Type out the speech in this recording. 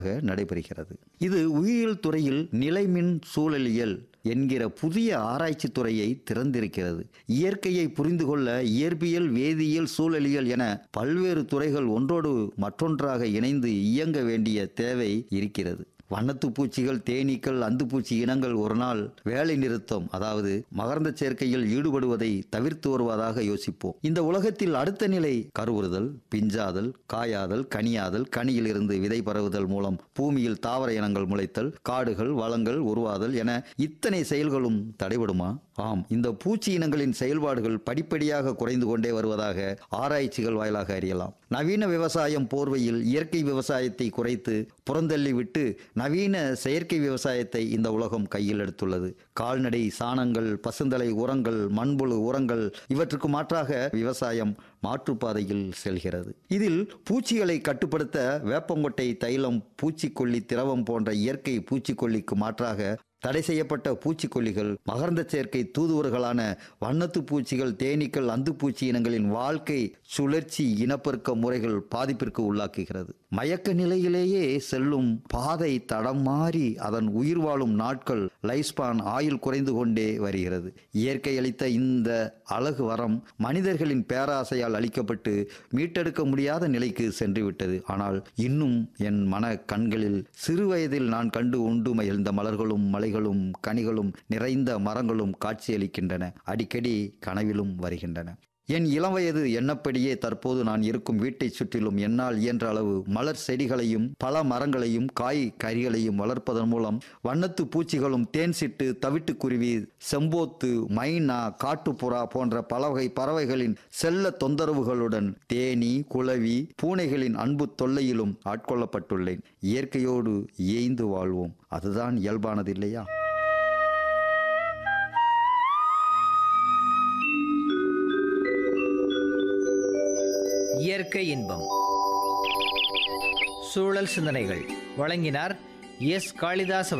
நடைபெறுகிறது இது உயிரியல் துறையில் நிலைமின் சூழலியல் என்கிற புதிய ஆராய்ச்சி துறையை திறந்திருக்கிறது இயற்கையை புரிந்து கொள்ள இயற்பியல் வேதியியல் சூழலியல் என பல்வேறு துறைகள் ஒன்றோடு மற்றொன்றாக இணைந்து இயங்க வேண்டிய தேவை இருக்கிறது வண்ணத்து பூச்சிகள் தேனீக்கள் அந்துப்பூச்சி இனங்கள் ஒரு நாள் வேலை நிறுத்தம் அதாவது மகரந்த சேர்க்கையில் ஈடுபடுவதை தவிர்த்து வருவதாக யோசிப்போம் இந்த உலகத்தில் அடுத்த நிலை கருவுறுதல் பிஞ்சாதல் காயாதல் கனியாதல் கனியிலிருந்து விதை பரவுதல் மூலம் பூமியில் தாவர இனங்கள் முளைத்தல் காடுகள் வளங்கள் உருவாதல் என இத்தனை செயல்களும் தடைபடுமா ஆம் இந்த பூச்சி இனங்களின் செயல்பாடுகள் படிப்படியாக குறைந்து கொண்டே வருவதாக ஆராய்ச்சிகள் வாயிலாக அறியலாம் நவீன விவசாயம் போர்வையில் இயற்கை விவசாயத்தை குறைத்து புறந்தள்ளி விட்டு நவீன செயற்கை விவசாயத்தை இந்த உலகம் கையில் எடுத்துள்ளது கால்நடை சாணங்கள் பசுந்தலை உரங்கள் மண்புழு உரங்கள் இவற்றுக்கு மாற்றாக விவசாயம் மாற்றுப்பாதையில் செல்கிறது இதில் பூச்சிகளை கட்டுப்படுத்த வேப்பங்கொட்டை தைலம் பூச்சிக்கொல்லி திரவம் போன்ற இயற்கை பூச்சிக்கொல்லிக்கு மாற்றாக தடை செய்யப்பட்ட பூச்சிக்கொல்லிகள் மகரந்த சேர்க்கை தூதுவர்களான வண்ணத்து பூச்சிகள் தேனீக்கள் அந்துப்பூச்சி இனங்களின் வாழ்க்கை சுழற்சி இனப்பெருக்க முறைகள் பாதிப்பிற்கு உள்ளாக்குகிறது மயக்க நிலையிலேயே செல்லும் பாதை தடம் மாறி அதன் உயிர் வாழும் நாட்கள் லைஸ்பான் ஆயுள் குறைந்து கொண்டே வருகிறது இயற்கை அளித்த இந்த அழகு வரம் மனிதர்களின் பேராசையால் அளிக்கப்பட்டு மீட்டெடுக்க முடியாத நிலைக்கு சென்று விட்டது ஆனால் இன்னும் என் மன கண்களில் சிறு வயதில் நான் கண்டு உண்டு மகிழ்ந்த மலர்களும் மலைகளும் கனிகளும் நிறைந்த மரங்களும் காட்சியளிக்கின்றன அடிக்கடி கனவிலும் வருகின்றன என் இளம் வயது எண்ணப்படியே தற்போது நான் இருக்கும் வீட்டைச் சுற்றிலும் என்னால் இயன்ற அளவு மலர் செடிகளையும் பல மரங்களையும் காய் கறிகளையும் வளர்ப்பதன் மூலம் வண்ணத்து பூச்சிகளும் தேன் சிட்டு தவிட்டுக்குருவி செம்போத்து மைனா காட்டுப்புறா போன்ற பல வகை பறவைகளின் செல்ல தொந்தரவுகளுடன் தேனி குளவி பூனைகளின் அன்பு தொல்லையிலும் ஆட்கொள்ளப்பட்டுள்ளேன் இயற்கையோடு ஏய்ந்து வாழ்வோம் அதுதான் இயல்பானது இல்லையா இயற்கை இன்பம் சூழல் சிந்தனைகள் வழங்கினார் எஸ் காளிதாஸ் அவர்கள்